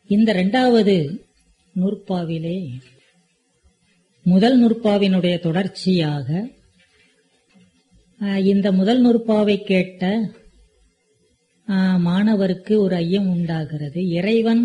இந்த இரண்டாவது நூற்பாவிலே முதல் நூற்பாவினுடைய தொடர்ச்சியாக ஆஹ், இந்த முதல் நூற்பாவை கேட்ட ஆஹ், மாணவருக்கு ஒரு ஐயம் உண்டாகிறது இறைவன்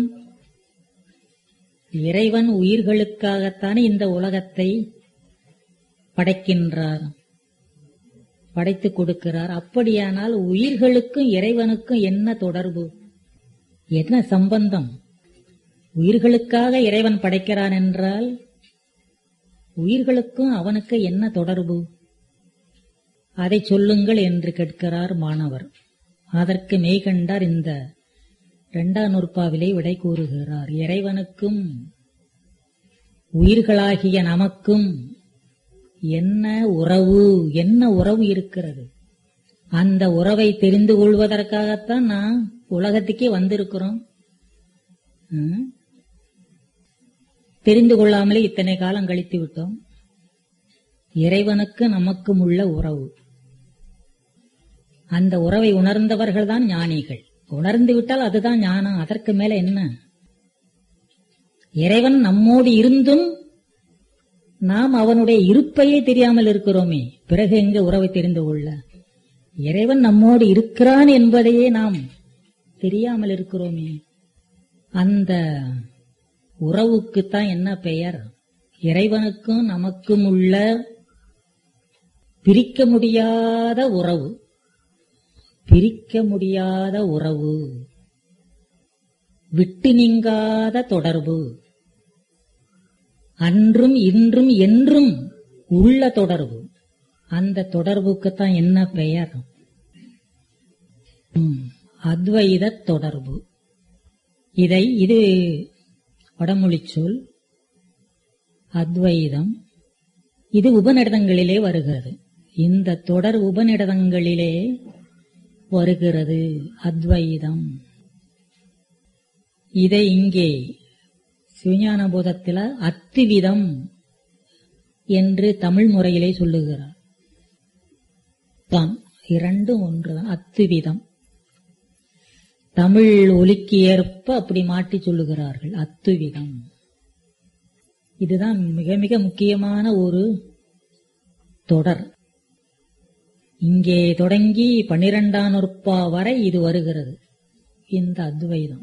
இறைவன் உயிர்களுக்காகத்தானே இந்த உலகத்தை படைக்கின்றார் படைத்து கொடுக்கிறார் அப்படியானால் உயிர்களுக்கும் இறைவனுக்கும் என்ன தொடர்பு என்ன சம்பந்தம் உயிர்களுக்காக இறைவன் படைக்கிறான் என்றால் உயிர்களுக்கும் அவனுக்கு என்ன தொடர்பு அதை சொல்லுங்கள் என்று கேட்கிறார் மாணவர் அதற்கு மெய்கண்டார் இந்த இரண்டாம் நூற்பாவிலே விடை கூறுகிறார் இறைவனுக்கும் உயிர்களாகிய நமக்கும் என்ன உறவு என்ன உறவு இருக்கிறது அந்த உறவை தெரிந்து கொள்வதற்காகத்தான் நான் உலகத்துக்கே வந்திருக்கிறோம் ம்? தெரிந்து கொள்ளாமலே இத்தனை காலம் கழித்து விட்டோம் இறைவனுக்கு நமக்கும் உள்ள உறவு அந்த உறவை உணர்ந்தவர்கள் தான் ஞானிகள் உணர்ந்து விட்டால் அதுதான் ஞானம் அதற்கு மேல என்ன இறைவன் நம்மோடு இருந்தும் நாம் அவனுடைய இருப்பையே தெரியாமல் இருக்கிறோமே பிறகு எங்க உறவை தெரிந்து கொள்ள இறைவன் நம்மோடு இருக்கிறான் என்பதையே நாம் தெரியாமல் இருக்கிறோமே அந்த உறவுக்குத்தான் என்ன பெயர் இறைவனுக்கும் நமக்கும் உள்ள பிரிக்க முடியாத உறவு பிரிக்க முடியாத உறவு விட்டு நீங்காத தொடர்பு அன்றும் இன்றும் என்றும் உள்ள தொடர்பு அந்த தொடர்புக்குத்தான் என்ன பெயர் ம், அத்வைத தொடர்பு இதை இது வடமொழி சொல் அத்வைதம் இது உபநிடதங்களிலே வருகிறது இந்த தொடர் உபநிடதங்களிலே வருகிறது அத்வைதம் இதை இங்கே சிவஞான போதத்தில் அத்துவிதம் என்று தமிழ் முறையிலே சொல்லுகிறார் தான் இரண்டும் ஒன்றுதான் அத்துவிதம் தமிழ் ஒலிக்கு ஏற்ப அப்படி மாற்றி சொல்லுகிறார்கள் அத்துவிதம் இதுதான் மிக மிக முக்கியமான ஒரு தொடர் இங்கே தொடங்கி பன்னிரெண்டாம் நூற்பா வரை இது வருகிறது இந்த அத்வைதம்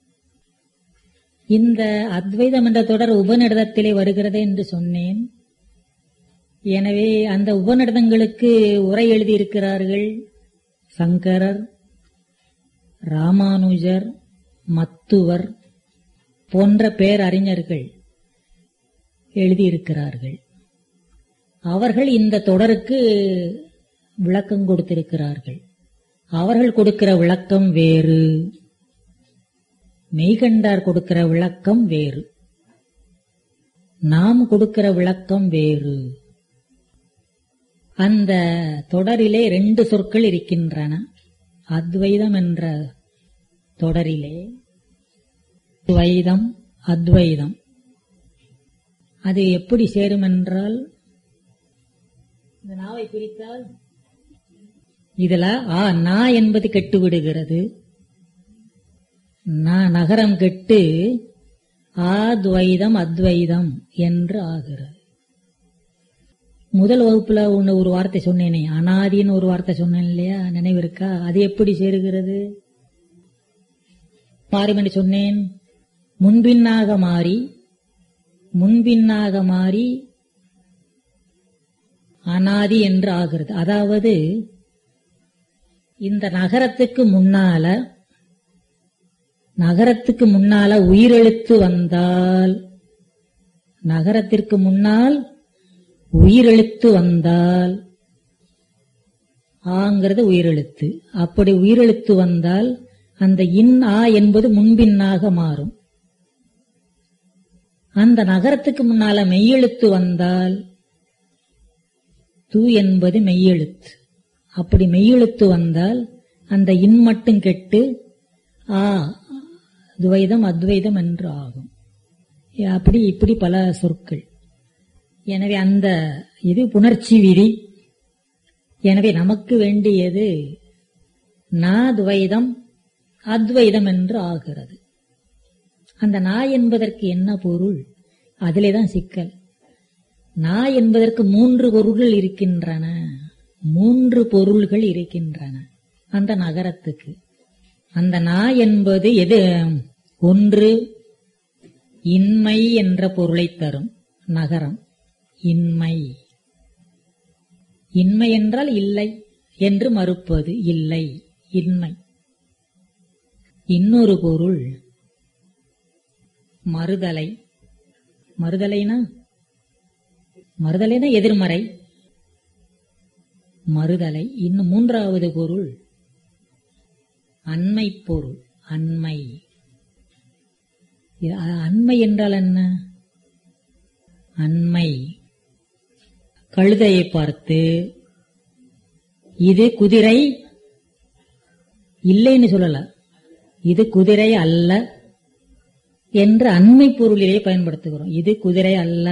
இந்த அத்வைதம் என்ற தொடர் உபநிடதத்திலே வருகிறது என்று சொன்னேன் எனவே அந்த உபநிடதங்களுக்கு உரை எழுதியிருக்கிறார்கள் சங்கரர் ராமானுஜர் மத்துவர் போன்ற பேரறிஞர்கள் எழுதியிருக்கிறார்கள் அவர்கள் இந்த தொடருக்கு விளக்கம் கொடுத்திருக்கிறார்கள் அவர்கள் கொடுக்கிற விளக்கம் வேறு மெய்கண்டார் கொடுக்கிற விளக்கம் வேறு நாம் கொடுக்கிற விளக்கம் வேறு அந்த தொடரிலே ரெண்டு சொற்கள் இருக்கின்றன அத்வைதம் என்ற தொடரிலே துவைதம் அத்வைதம் அது எப்படி சேரும் என்றால் இந்த நாவை பிரித்தால் இதுல ஆ நா என்பது கெட்டு விடுகிறது நா- நகரம் கெட்டு ஆத்வைதம் அத்வைதம் என்று ஆகிறது முதல் வகுப்புல ஒண்ணு ஒரு வார்த்தை சொன்னேனே அனாதின்னு ஒரு வார்த்தை சொன்னேன் இல்லையா நினைவு இருக்கா அது எப்படி சேருகிறது பாரிமணி சொன்னேன் முன்பின்னாக மாறி முன்பின்னாக மாறி அனாதி என்று ஆகிறது அதாவது இந்த நகரத்துக்கு முன்னால நகரத்துக்கு முன்னால உயிரெழுத்து வந்தால் நகரத்திற்கு முன்னால் உயிரெழுத்து வந்தால் ஆங்கிறது உயிரெழுத்து அப்படி உயிரெழுத்து வந்தால் அந்த இன் ஆ என்பது முன்பின்னாக மாறும் அந்த நகரத்துக்கு முன்னால மெய்யெழுத்து வந்தால் து என்பது மெய்யெழுத்து அப்படி மெய்யெழுத்து வந்தால் அந்த இன் மட்டும் கெட்டு ஆ துவைதம் அத்வைதம் என்று ஆகும் அப்படி இப்படி பல சொற்கள் எனவே அந்த இது புணர்ச்சி விதி எனவே நமக்கு வேண்டியது நாத்வைதம் அத்வைதம் என்று ஆகிறது அந்த நாய் என்பதற்கு என்ன பொருள் அதிலே தான் சிக்கல் நாய் என்பதற்கு மூன்று பொருள்கள் இருக்கின்றன மூன்று பொருள்கள் இருக்கின்றன அந்த நகரத்துக்கு அந்த நாய் என்பது எது ஒன்று இன்மை என்ற பொருளை தரும் நகரம் இன்மை இன்மை என்றால் இல்லை என்று மறுப்பது இல்லை இன்மை இன்னொரு பொருள் மறுதலை மறுதலைனா மறுதலைனா எதிர்மறை மறுதலை இன்னும் மூன்றாவது பொருள் அண்மை பொருள் அண்மை இது, அ- அண்மை என்றால் என்ன அண்மை கழுதையை பார்த்து இது குதிரை இல்லைன்னு சொல்லல இது குதிரை அல்ல என்று அண்மை பொருளிலே பயன்படுத்துகிறோம் இது குதிரை அல்ல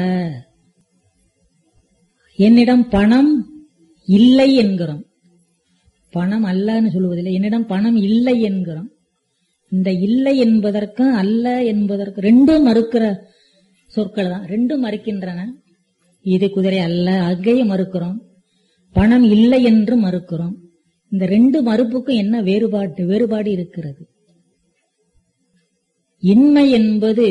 என்னிடம் பணம் இல்லை என்கிறோம் பணம் அல்லன்னு சொல்லுவதில்லை என்னிடம் பணம் இல்லை என்கிறோம் இந்த இல்லை என்பதற்கும் அல்ல என்பதற்கு ரெண்டும் மறுக்கிற சொற்கள் தான் ரெண்டும் மறுக்கின்றன இது குதிரை அல்ல அங்கேயும் மறுக்கிறோம் பணம் இல்லை என்று மறுக்கிறோம் இந்த ரெண்டு மறுப்புக்கும் என்ன வேறுபாடு வேறுபாடு இருக்கிறது இன்மை என்பது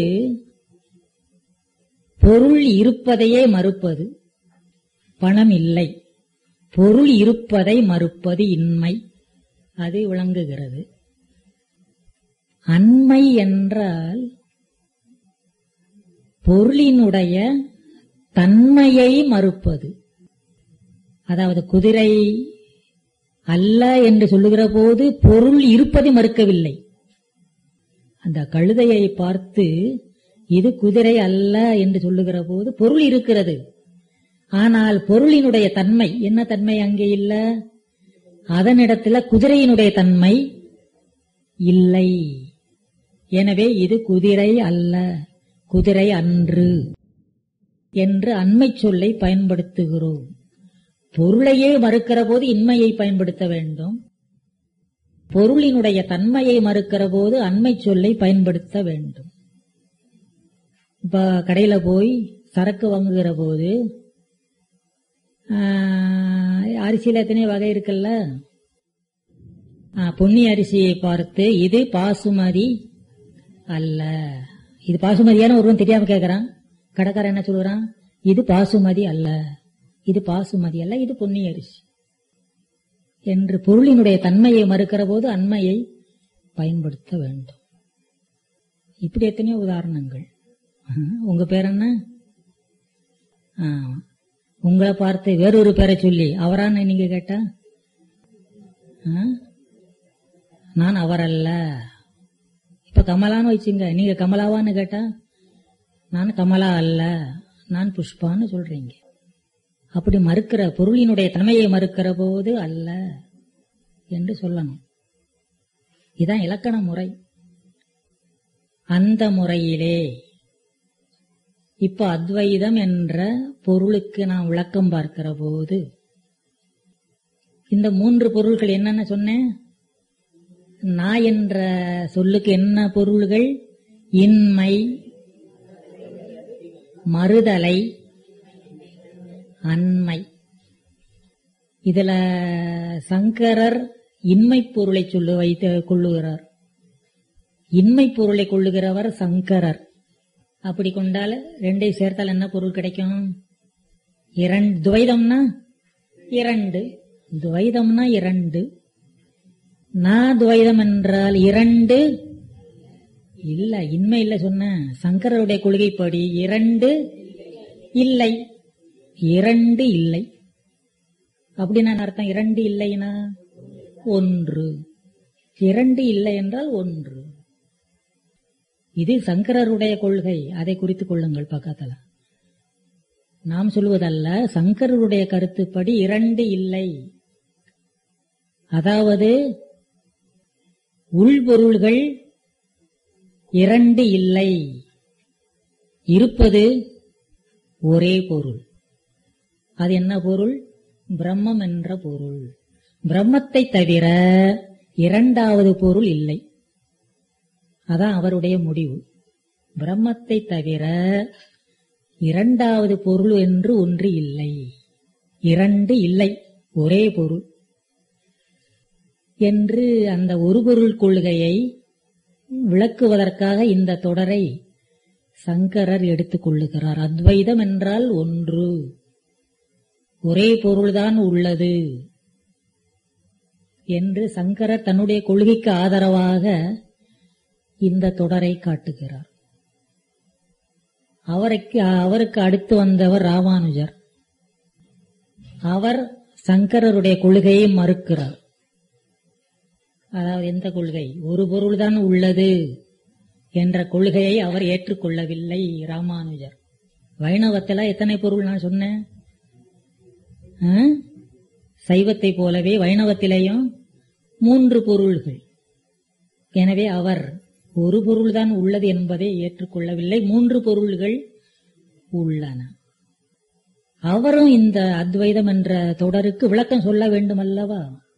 பொருள் இருப்பதையே மறுப்பது பணம் இல்லை பொருள் இருப்பதை மறுப்பது இன்மை அது விளங்குகிறது அண்மை என்றால் பொருளினுடைய தன்மையை மறுப்பது அதாவது குதிரை அல்ல என்று சொல்லுகிற போது பொருள் இருப்பதை மறுக்கவில்லை அந்த கழுதையை பார்த்து இது குதிரை அல்ல என்று சொல்லுகிற போது பொருள் இருக்கிறது ஆனால் பொருளினுடைய தன்மை என்ன தன்மை அங்கே இல்ல அதனிடத்துல குதிரையினுடைய தன்மை இல்லை எனவே இது குதிரை அல்ல குதிரை அன்று என்று அண்மை சொல்லை பயன்படுத்துகிறோம் பொருளையே மறுக்கிற போது இன்மையை பயன்படுத்த வேண்டும் பொருளினுடைய தன்மையை மறுக்கிற போது அண்மை சொல்லை பயன்படுத்த வேண்டும் இப்ப கடையில போய் சரக்கு வாங்குகிற போது ஆஹ், அரிசியில எத்தனை வகை இருக்குல்ல ஆஹ், பொன்னி அரிசியை பார்த்து இது பாசுமதி அல்ல இது பாசுமதியான ஒருவன் தெரியாம கேக்குறான் கடைக்காரன் என்ன சொல்லுறான் இது பாசுமதி அல்ல இது பாசுமதி அல்ல இது பொன்னி அரிசி என்று பொருளினுடைய தன்மையை மறுக்கிற போது அண்மையை பயன்படுத்த வேண்டும் இப்படி எத்தனையோ உதாரணங்கள் ஆஹ், உங்க பேர் என்ன ஆ, உங்களை பார்த்து வேறொரு பேரை சொல்லி அவரான்னு நீங்க கேட்டா ஆ? நான் அவர் அல்ல இப்ப கமலான்னு வச்சுங்க நீங்க கமலாவான்னு கேட்டா நான் கமலா அல்ல நான் புஷ்பான்னு சொல்றீங்க அப்படி மறுக்கிற பொருளினுடைய தன்மையை மறுக்கிற போது அல்ல என்று சொல்லணும் இதான் இலக்கண முறை அந்த முறையிலே இப்ப அத்வைதம் என்ற பொருளுக்கு நான் விளக்கம் பார்க்கிற போது இந்த மூன்று பொருள்கள் என்னென்ன சொன்னேன் நான் என்ற சொல்லுக்கு என்ன பொருள்கள் இன்மை மறுதலை அண்மை இதுல சங்கரர் இன்மை பொருளை சொல்லு வைத்து கொள்ளுகிறார் இன்மை பொருளை கொள்ளுகிறவர் சங்கரர் அப்படி கொண்டால் ரெண்டை சேர்த்தால் என்ன பொருள் கிடைக்கும் இரண்டு துவைதம்னா இரண்டு துவைதம்னா இரண்டு நான் துவைதம் என்றால் இரண்டு இல்ல இன்மை இல்ல சொன்ன சங்கரருடைய கொள்கைப்படி இரண்டு இல்லை இரண்டு இல்லை அப்படின்னா என்ன அர்த்தம் இரண்டு இல்லைனா ஒன்று இரண்டு இல்லை என்றால் ஒன்று இது சங்கரருடைய கொள்கை அதை குறித்துக் கொள்ளுங்கள் பக்கத்துல நாம் சொல்வதல்ல சங்கரருடைய கருத்துப்படி இரண்டு இல்லை அதாவது உள்பொருள்கள் இரண்டு இல்லை இருப்பது ஒரே பொருள் அது என்ன பொருள் பிரம்மம் என்ற பொருள் பிரம்மத்தை தவிர இரண்டாவது பொருள் இல்லை அதான் அவருடைய முடிவு பிரம்மத்தை தவிர இரண்டாவது பொருள் என்று ஒன்று இல்லை இரண்டு இல்லை ஒரே பொருள் என்று அந்த ஒரு பொருள் கொள்கையை விளக்குவதற்காக இந்த தொடரை சங்கரர் எடுத்துக் கொள்ளுகிறார் அத்வைதம் என்றால் ஒன்று ஒரே பொருள்தான் உள்ளது என்று சங்கரர் தன்னுடைய கொள்கைக்கு ஆதரவாக இந்த தொடரை காட்டுகிறார் அவருக்கு அவருக்கு அடுத்து வந்தவர் ராமானுஜர் அவர் சங்கரருடைய கொள்கையை மறுக்கிறார் அதாவது எந்த கொள்கை ஒரு பொருள்தான் உள்ளது என்ற கொள்கையை அவர் ஏற்றுக்கொள்ளவில்லை ராமானுஜர் வைணவத்தில் எத்தனை பொருள் நான் சொன்னேன் ஆ? சைவத்தை போலவே வைணவத்திலேயும் மூன்று பொருள்கள் எனவே அவர் ஒரு பொருள்தான் உள்ளது என்பதை ஏற்றுக்கொள்ளவில்லை மூன்று பொருள்கள் உள்ளன அவரும் இந்த அத்வைதம் என்ற தொடருக்கு விளக்கம் சொல்ல வேண்டும் அல்லவா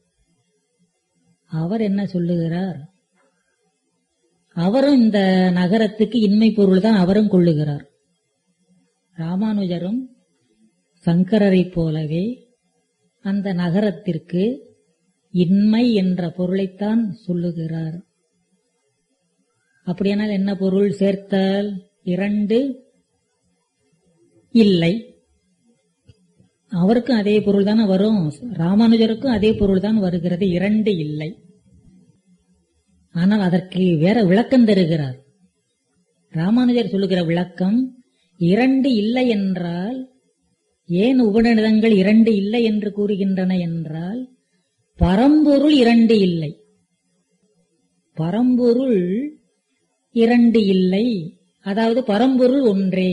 அவர் என்ன சொல்லுகிறார் அவரும் இந்த நகரத்துக்கு இன்மை பொருள் தான் அவரும் கொள்ளுகிறார் ராமானுஜரும் சங்கரரைப் போலவே அந்த நகரத்திற்கு இன்மை என்ற பொருளைத்தான் சொல்லுகிறார் அப்படியானால் என்ன பொருள் சேர்த்தால் இரண்டு இல்லை அவருக்கும் அதே பொருள் தானே வரும் ராமானுஜருக்கும் அதே பொருள் தான் வருகிறது இரண்டு இல்லை ஆனால் அதற்கு வேற விளக்கம் தருகிறார் ராமானுஜர் சொல்லுகிற விளக்கம் இரண்டு இல்லை என்றால் ஏன் உபநிடதங்கள் இரண்டு இல்லை என்று கூறுகின்றன என்றால் பரம்பொருள் இரண்டு இல்லை பரம்பொருள் இரண்டு இல்லை அதாவது பரம்பொருள் ஒன்றே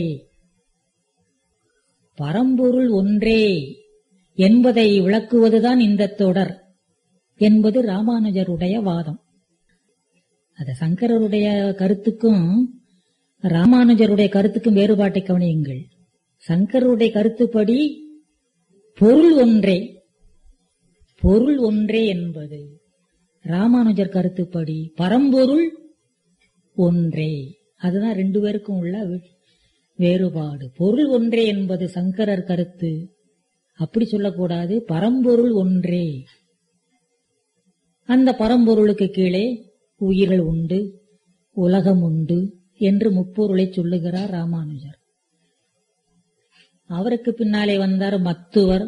பரம்பொருள் ஒன்றே என்பதை விளக்குவதுதான் இந்த தொடர் என்பது ராமானுஜருடைய வாதம் அது சங்கரருடைய கருத்துக்கும் ராமானுஜருடைய கருத்துக்கும் வேறுபாட்டை கவனியுங்கள் சங்கருடைய கருத்துப்படி பொருள் ஒன்றே பொருள் ஒன்றே என்பது ராமானுஜர் கருத்துப்படி பரம்பொருள் ஒன்றே அதுதான் ரெண்டு பேருக்கும் உள்ள வே- வேறுபாடு பொருள் ஒன்றே என்பது சங்கரர் கருத்து அப்படி சொல்லக்கூடாது பரம்பொருள் ஒன்றே அந்த பரம்பொருளுக்கு கீழே உயிர்கள் உண்டு உலகம் உண்டு என்று முப்பொருளை சொல்லுகிறார் ராமானுஜர் அவருக்கு பின்னாலே வந்தார் மத்துவர்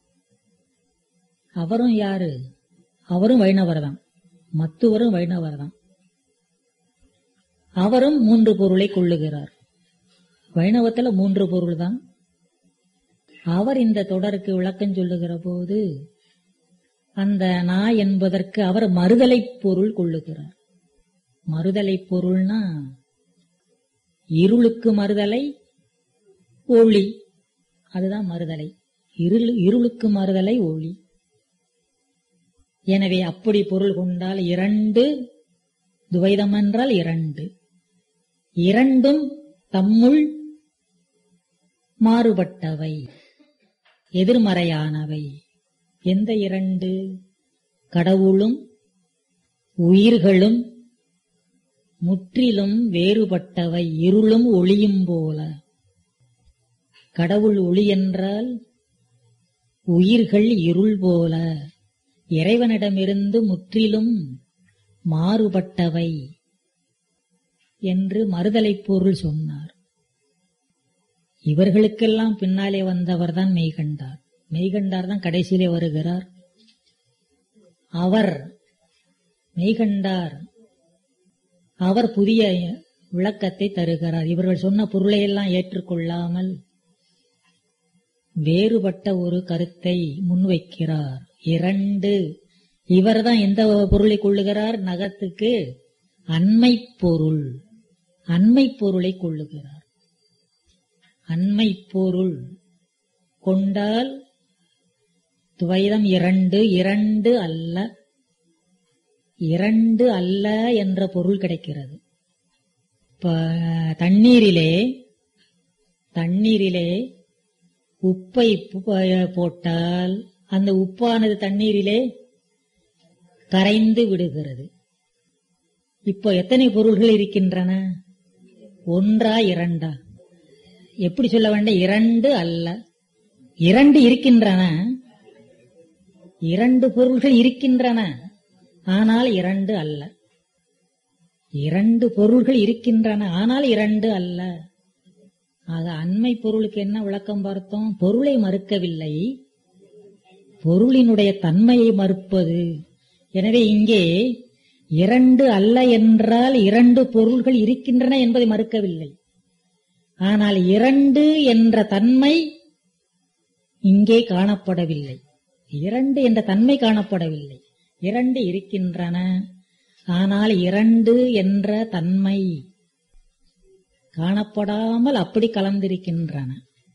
அவரும் யாரு அவரும் வைணவர் தான் மத்துவரும் வைணவர் தான் அவரும் மூன்று பொருளை கொள்ளுகிறார் வைணவத்துல மூன்று பொருள் தான் அவர் இந்த தொடருக்கு விளக்கம் சொல்லுகிற போது அந்த நா என்பதற்கு அவர் மறுதலை பொருள் கொள்ளுகிறார் மறுதலை பொருள்னா இருளுக்கு மறுதலை ஒளி அதுதான் மறுதலை இருள் இருளுக்கு மறுதலை ஒளி எனவே அப்படி பொருள் கொண்டால் இரண்டு துவைதம் என்றால் இரண்டு இரண்டும் தம்முள் மாறுபட்டவை எதிர்மறையானவை எந்த இரண்டு கடவுளும் உயிர்களும் முற்றிலும் வேறுபட்டவை இருளும் ஒளியும் போல கடவுள் ஒளி என்றால் உயிர்கள் இருள் போல இறைவனிடமிருந்து முற்றிலும் மாறுபட்டவை என்று மறுதலைப் பொருள் சொன்னார் இவர்களுக்கெல்லாம் பின்னாலே வந்தவர்தான் மெய்கண்டார் மெய்கண்டார் தான் கடைசியிலே வருகிறார் அவர் மெய்கண்டார் அவர் புதிய விளக்கத்தை தருகிறார் இவர்கள் சொன்ன பொருளையெல்லாம் ஏற்றுக்கொள்ளாமல் வேறுபட்ட ஒரு கருத்தை முன்வைக்கிறார் இரண்டு இவர்தான் எந்த பொருளை கொள்ளுகிறார் நகத்துக்கு அண்மை பொருள் அண்மை பொருளை கொள்ளுகிறார் அண்மை பொருள் கொண்டால் துவைதம் இரண்டு இரண்டு அல்ல இரண்டு அல்ல என்ற பொருள் கிடைக்கிறது இப்ப தண்ணீரிலே தண்ணீரிலே உப்பை பு- போட்டால் அந்த உப்பானது தண்ணீரிலே கரைந்து விடுகிறது இப்போ எத்தனை பொருள்கள் இருக்கின்றன ஒன்றா இரண்டா எப்படி சொல்ல வேண்டும் இரண்டு அல்ல இரண்டு இருக்கின்றன இரண்டு பொருள்கள் இருக்கின்றன ஆனால் இரண்டு அல்ல இரண்டு பொருள்கள் இருக்கின்றன ஆனால் இரண்டு அல்ல ஆக அண்மை பொருளுக்கு என்ன விளக்கம் பார்த்தோம் பொருளை மறுக்கவில்லை பொருளினுடைய தன்மையை மறுப்பது எனவே இங்கே இரண்டு அல்ல என்றால் இரண்டு பொருள்கள் இருக்கின்றன என்பதை மறுக்கவில்லை ஆனால் இரண்டு என்ற தன்மை இங்கே காணப்படவில்லை இரண்டு என்ற தன்மை காணப்படவில்லை இரண்டு இருக்கின்றன ஆனால் இரண்டு என்ற தன்மை காணப்படாமல் அப்படி கலந்திருக்கின்றன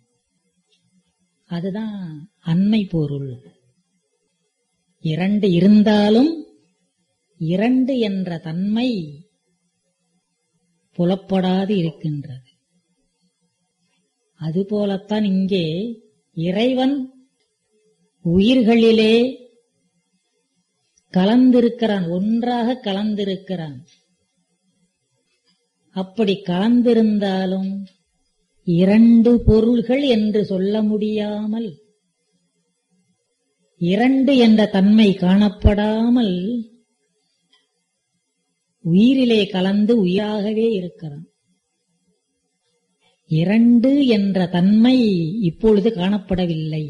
அதுதான் அண்மை பொருள் இரண்டு இருந்தாலும் இரண்டு என்ற தன்மை புலப்படாது இருக்கின்றது அதுபோலத்தான் இங்கே இறைவன் உயிர்களிலே கலந்திருக்கிறான் ஒன்றாக கலந்திருக்கிறான் அப்படி கலந்திருந்தாலும் இரண்டு பொருள்கள் என்று சொல்ல முடியாமல் இரண்டு என்ற தன்மை காணப்படாமல் உயிரிலே கலந்து உயிராகவே இருக்கிறான் இரண்டு என்ற தன்மை இப்பொழுது காணப்படவில்லை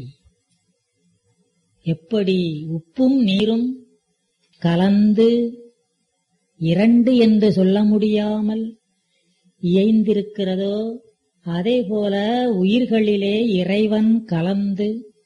எப்படி உப்பும் நீரும் கலந்து இரண்டு என்று சொல்ல முடியாமல் இயைந்திருக்கிறதோ அதேபோல உயிர்களிலே இறைவன் கலந்து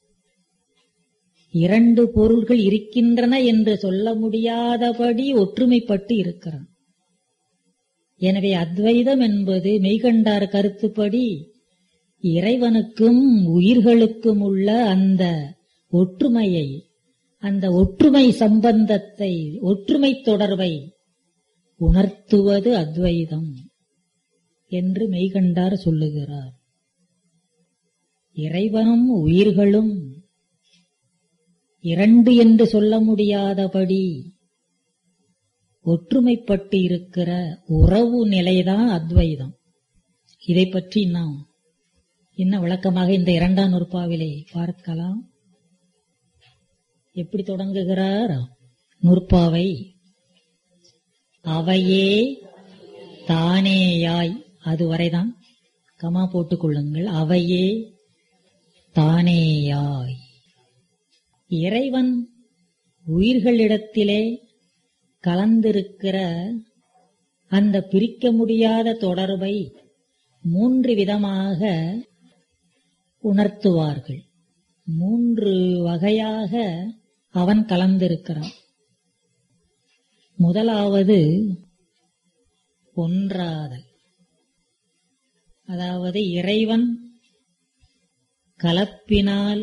இரண்டு பொருள்கள் இருக்கின்றன என்று சொல்ல முடியாதபடி ஒற்றுமைப்பட்டு இருக்கிறான் எனவே அத்வைதம் என்பது மெய்கண்டார் கருத்துப்படி இறைவனுக்கும் உயிர்களுக்கும் உள்ள அந்த ஒற்றுமையை அந்த ஒற்றுமை சம்பந்தத்தை ஒற்றுமை தொடர்பை உணர்த்துவது அத்வைதம் என்று மெய்கண்டார் சொல்லுகிறார் இறைவனும் உயிர்களும் இரண்டு என்று சொல்ல முடியாதபடி ஒற்றுமைப்பட்டு இருக்கிற உறவு நிலைதான் அத்வைதம் இதை பற்றி நாம் என்ன விளக்கமாக இந்த இரண்டாம் நூற்பாவிலே பார்க்கலாம் எப்படி தொடங்குகிறார் நூற்பாவை அவையே தானேயாய் அதுவரைதான் கமா போட்டுக் கொள்ளுங்கள் அவையே தானேயாய் இறைவன் உயிர்களிடத்திலே கலந்திருக்கிற அந்த பிரிக்க முடியாத தொடர்பை மூன்று விதமாக உணர்த்துவார்கள் மூன்று வகையாக அவன் கலந்திருக்கிறான் முதலாவது ஒன்றாதல் அதாவது இறைவன் கலப்பினால்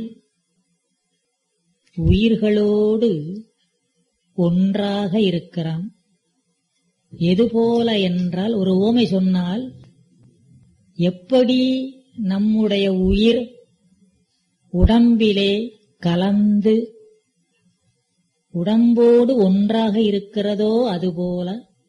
உயிர்களோடு ஒன்றாக இருக்கிறான் எதுபோல என்றால் ஒரு ஓமை சொன்னால் எப்படி நம்முடைய உயிர் உடம்பிலே கலந்து உடம்போடு ஒன்றாக இருக்கிறதோ அதுபோல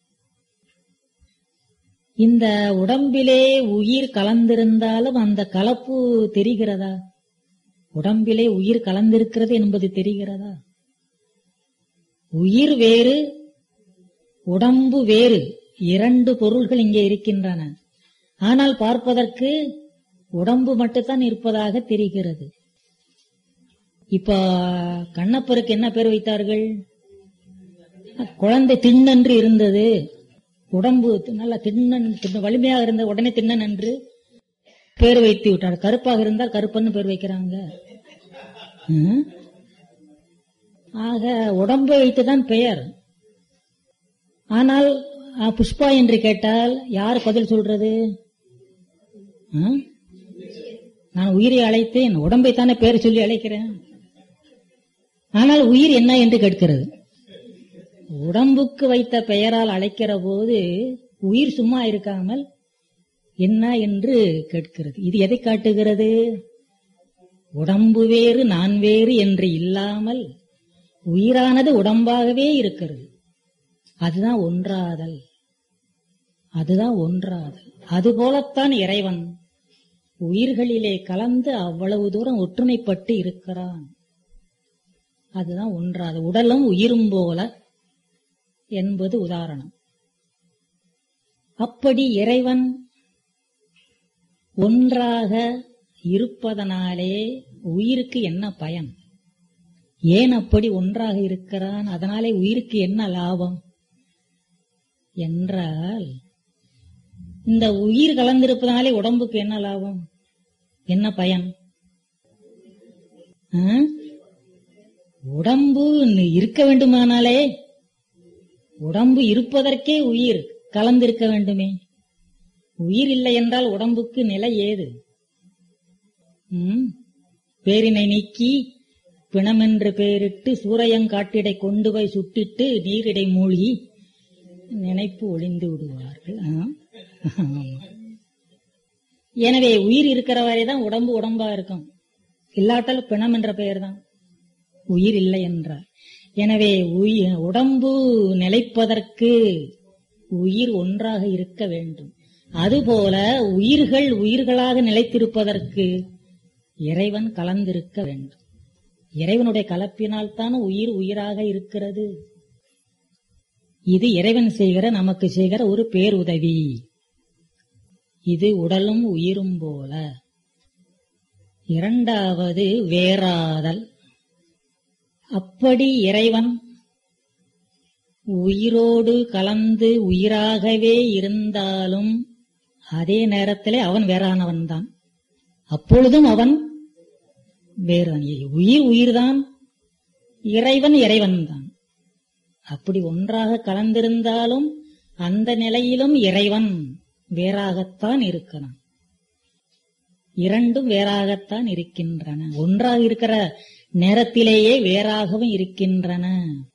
இந்த உடம்பிலே உயிர் கலந்திருந்தாலும் அந்த கலப்பு தெரிகிறதா உடம்பிலே உயிர் கலந்திருக்கிறது என்பது தெரிகிறதா உயிர் வேறு உடம்பு வேறு இரண்டு பொருள்கள் இங்கே இருக்கின்றன ஆனால் பார்ப்பதற்கு உடம்பு மட்டும்தான் இருப்பதாக தெரிகிறது இப்ப கண்ணப்பருக்கு என்ன பேர் வைத்தார்கள் குழந்தை திண்ணென்று இருந்தது உடம்பு நல்ல திண்ணன் திண்ண வலிமையாக இருந்த உடனே திண்ணன் என்று பேர் வைத்து விட்டார் கருப்பாக இருந்தால் கருப்பன்னு பேர் வைக்கிறாங்க ம்? ஆக உடம்பை வைத்துதான் பெயர் ஆனால் ஆ, புஷ்பா என்று கேட்டால் யார் பதில் சொல்றது ஆ? நான் உயிரை அழைத்தேன் உடம்பைத்தானே பேர் சொல்லி அழைக்கிறேன் ஆனால் உயிர் என்ன என்று கேட்கிறது உடம்புக்கு வைத்த பெயரால் அழைக்கிற போது உயிர் சும்மா இருக்காமல் என்ன என்று கேட்கிறது இது எதை காட்டுகிறது உடம்பு வேறு நான் வேறு என்று இல்லாமல் உயிரானது உடம்பாகவே இருக்கிறது அதுதான் ஒன்றாதல் அதுதான் ஒன்றாதல் அதுபோலத்தான் இறைவன் உயிர்களிலே கலந்து அவ்வளவு தூரம் ஒற்றுமைப்பட்டு இருக்கிறான் அதுதான் ஒன்றாது உடலும் உயிரும் போல என்பது உதாரணம் அப்படி இறைவன் ஒன்றாக இருப்பதனாலே உயிருக்கு என்ன பயன் ஏன் அப்படி ஒன்றாக இருக்கிறான் அதனாலே உயிருக்கு என்ன லாபம் என்றால் இந்த உயிர் கலந்திருப்பதனாலே உடம்புக்கு என்ன லாபம் என்ன பயன் ஆ? உடம்பு இருக்க வேண்டுமானாலே உடம்பு இருப்பதற்கே உயிர் கலந்திருக்க வேண்டுமே உயிர் இல்லை என்றால் உடம்புக்கு நிலை ஏது ம்? பேரினை நீக்கி பிணமென்று பெயரிட்டு சூரையங்காட்டிடை கொண்டு போய் சுட்டிட்டு நீரிடை மூழ்கி நினைப்பு ஒளிந்து விடுவார்கள் ஆ? ஆமா. எனவே உயிர் இருக்கிற வரைதான் உடம்பு உடம்பா இருக்கும் இல்லாட்டால் பிணம் என்ற பெயர் தான் உயிர் இல்லை என்றார் எனவே உயிர் உடம்பு நிலைப்பதற்கு உயிர் ஒன்றாக இருக்க வேண்டும் அதுபோல உயிர்கள் உயிர்களாக நிலைத்திருப்பதற்கு இறைவன் கலந்திருக்க வேண்டும் இறைவனுடைய கலப்பினால் தான் உயிர் உயிராக இருக்கிறது இது இறைவன் செய்கிற நமக்கு செய்கிற ஒரு பேருதவி இது உடலும் உயிரும் போல இரண்டாவது வேறாதல் அப்படி இறைவன் உயிரோடு கலந்து உயிராகவே இருந்தாலும் அதே நேரத்திலே அவன் வேறானவன் தான் அப்பொழுதும் அவன் வேறான் உயிர் உயிர்தான் இறைவன் இறைவன் தான் அப்படி ஒன்றாக கலந்திருந்தாலும் அந்த நிலையிலும் இறைவன் வேறாகத்தான் இருக்கிறான் இரண்டும் வேறாகத்தான் இருக்கின்றன ஒன்றாக இருக்கிற நேரத்திலேயே வேறாகவும் இருக்கின்றன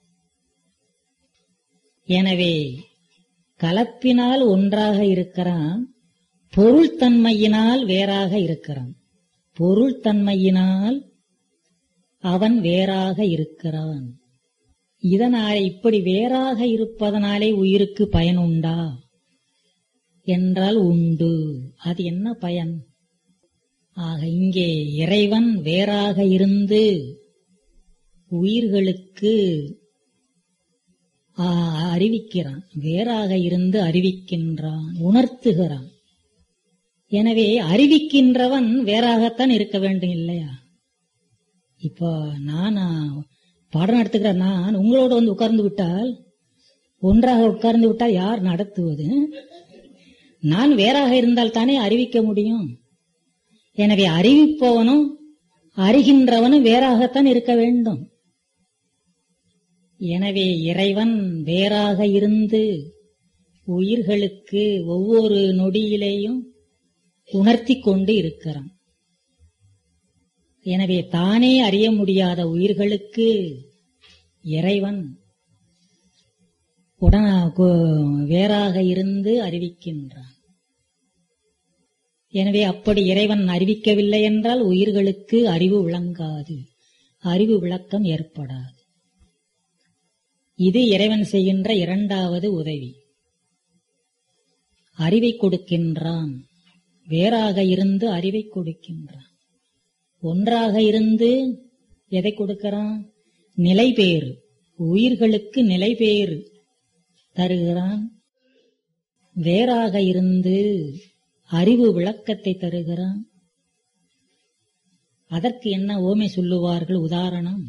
எனவே கலப்பினால் ஒன்றாக இருக்கிறான் பொருள் தன்மையினால் வேறாக இருக்கிறான் பொருள் தன்மையினால் அவன் வேறாக இருக்கிறான் இதனாலே இப்படி வேறாக இருப்பதனாலே உயிருக்கு பயன் உண்டா என்றால் உண்டு அது என்ன பயன் ஆக இங்கே இறைவன் வேறாக இருந்து உயிர்களுக்கு ஆ, அறிவிக்கிறான் வேறாக இருந்து அறிவிக்கின்றான் உணர்த்துகிறான் எனவே அறிவிக்கின்றவன் வேறாகத்தான் இருக்க வேண்டும் இல்லையா இப்போ நான் பாடம் நடத்துகிற நான் உங்களோட வந்து உட்கார்ந்து விட்டால் ஒன்றாக உட்கார்ந்து விட்டால் யார் நடத்துவது நான் வேறாக இருந்தால் தானே அறிவிக்க முடியும் எனவே அறிவிப்பவனும் அறிகின்றவனும் வேறாகத்தான் இருக்க வேண்டும் எனவே இறைவன் வேறாக இருந்து உயிர்களுக்கு ஒவ்வொரு நொடியிலேயும் உணர்த்தி கொண்டு இருக்கிறான் எனவே தானே அறிய முடியாத உயிர்களுக்கு இறைவன் உடன கு- வேறாக இருந்து அறிவிக்கின்றான் எனவே அப்படி இறைவன் அறிவிக்கவில்லை என்றால் உயிர்களுக்கு அறிவு விளங்காது அறிவு விளக்கம் ஏற்படாது இது இறைவன் செய்கின்ற இரண்டாவது உதவி அறிவை கொடுக்கின்றான் வேறாக இருந்து அறிவை கொடுக்கின்றான் ஒன்றாக இருந்து எதை கொடுக்கிறான் நிலை பேறு உயிர்களுக்கு நிலை பேறு தருகிறான் வேறாக இருந்து அறிவு விளக்கத்தை தருகிறான் அதற்கு என்ன ஓமை சொல்லுவார்கள் உதாரணம்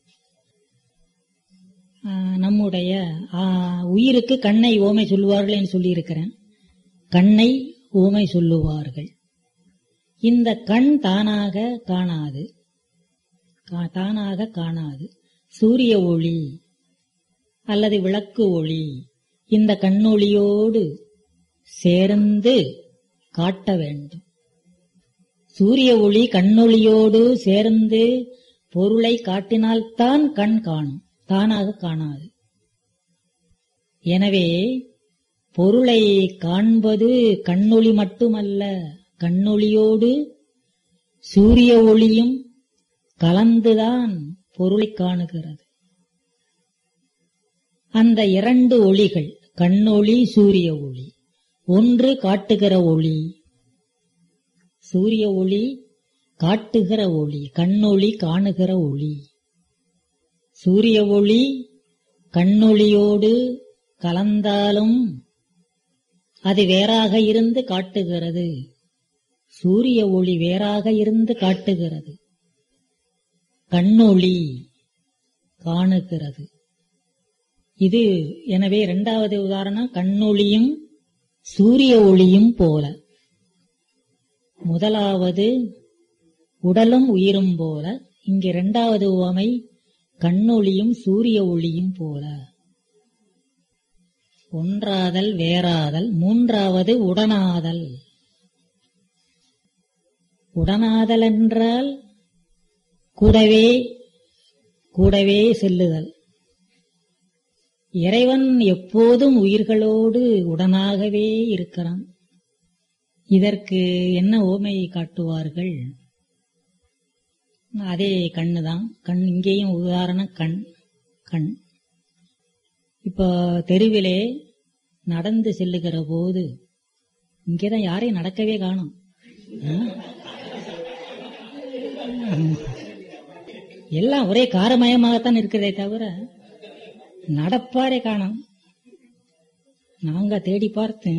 ஆ, நம்முடைய ஆ, உயிருக்கு கண்ணை ஓமை சொல்லுவார்கள் என்று சொல்லியிருக்கிறேன் கண்ணை ஓமை சொல்லுவார்கள் இந்த கண் தானாக காணாது கா- தானாக காணாது சூரிய ஒளி அல்லது விளக்கு ஒளி இந்த கண்ணொளியோடு சேர்ந்து காட்ட வேண்டும் சூரிய ஒளி கண்ணொளியோடு சேர்ந்து பொருளை காட்டினால்தான் கண் காணும் தானாக காணாது எனவே பொருளை காண்பது கண்ணொளி மட்டுமல்ல கண்ணொளியோடு சூரிய ஒளியும் கலந்துதான் பொருளை காணுகிறது அந்த இரண்டு ஒளிகள் கண்ணொளி சூரிய ஒளி ஒன்று காட்டுகிற ஒளி சூரிய ஒளி காட்டுகிற ஒளி கண்ணொளி காணுகிற ஒளி சூரிய ஒளி கண்ணொளியோடு கலந்தாலும் அது வேறாக இருந்து காட்டுகிறது சூரிய ஒளி வேறாக இருந்து காட்டுகிறது கண்ணொளி காணுகிறது இது எனவே இரண்டாவது உதாரணம் கண்ணொளியும் சூரிய ஒளியும் போல முதலாவது உடலும் உயிரும் போல இங்கு இரண்டாவது உவமை கண்ணொளியும் சூரிய ஒளியும் போல ஒன்றாதல் வேறாதல் மூன்றாவது உடனாதல் உடனாதல் என்றால் கூடவே கூடவே செல்லுதல் இறைவன் எப்போதும் உயிர்களோடு உடனாகவே இருக்கிறான் இதற்கு என்ன ஓமையை காட்டுவார்கள் அதே கண்ணுதான் கண் இங்கேயும் உதாரணம் கண் கண் இப்போ தெருவிலே நடந்து செல்லுகிற போது இங்கேதான் யாரையும் நடக்கவே காணும் எல்லாம் ஒரே காரமயமாகத்தான் இருக்கிறதே தவிர நடப்பாரே காணும் நாங்க தேடி பார்த்து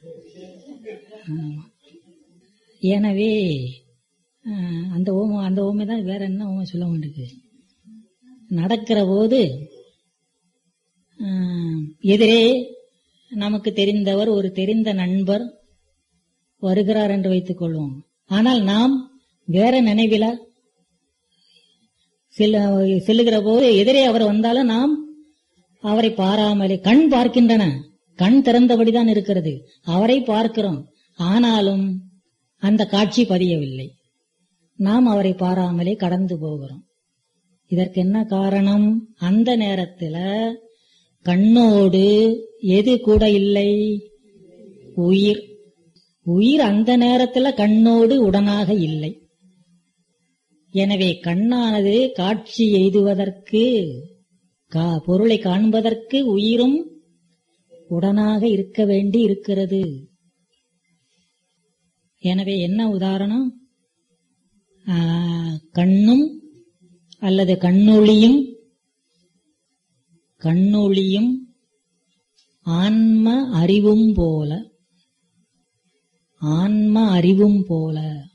எனவே அந்த ஓம அந்த ஓமை தான் வேற என்ன ஓமை சொல்ல வேண்டியது நடக்கிற போது எதிரே நமக்கு தெரிந்தவர் ஒரு தெரிந்த நண்பர் வருகிறார் என்று வைத்துக் கொள்வோம் ஆனால் நாம் வேற நினைவில செல்லுகிற போது எதிரே அவர் வந்தாலும் நாம் அவரை பாராமலே கண் பார்க்கின்றன கண் திறந்தபடிதான் இருக்கிறது அவரை பார்க்கிறோம் ஆனாலும் அந்த காட்சி பதியவில்லை நாம் அவரை பாராமலே கடந்து போகிறோம் இதற்கு என்ன காரணம் அந்த நேரத்தில் கண்ணோடு எது கூட இல்லை உயிர் உயிர் அந்த நேரத்தில் கண்ணோடு உடனாக இல்லை எனவே கண்ணானது காட்சி எய்துவதற்கு பொருளை காண்பதற்கு உயிரும் உடனாக இருக்க வேண்டி இருக்கிறது எனவே என்ன உதாரணம் கண்ணும் அல்லது கண்ணொளியும் கண்ணொளியும் ஆன்ம அறிவும் போல ஆன்ம அறிவும் போல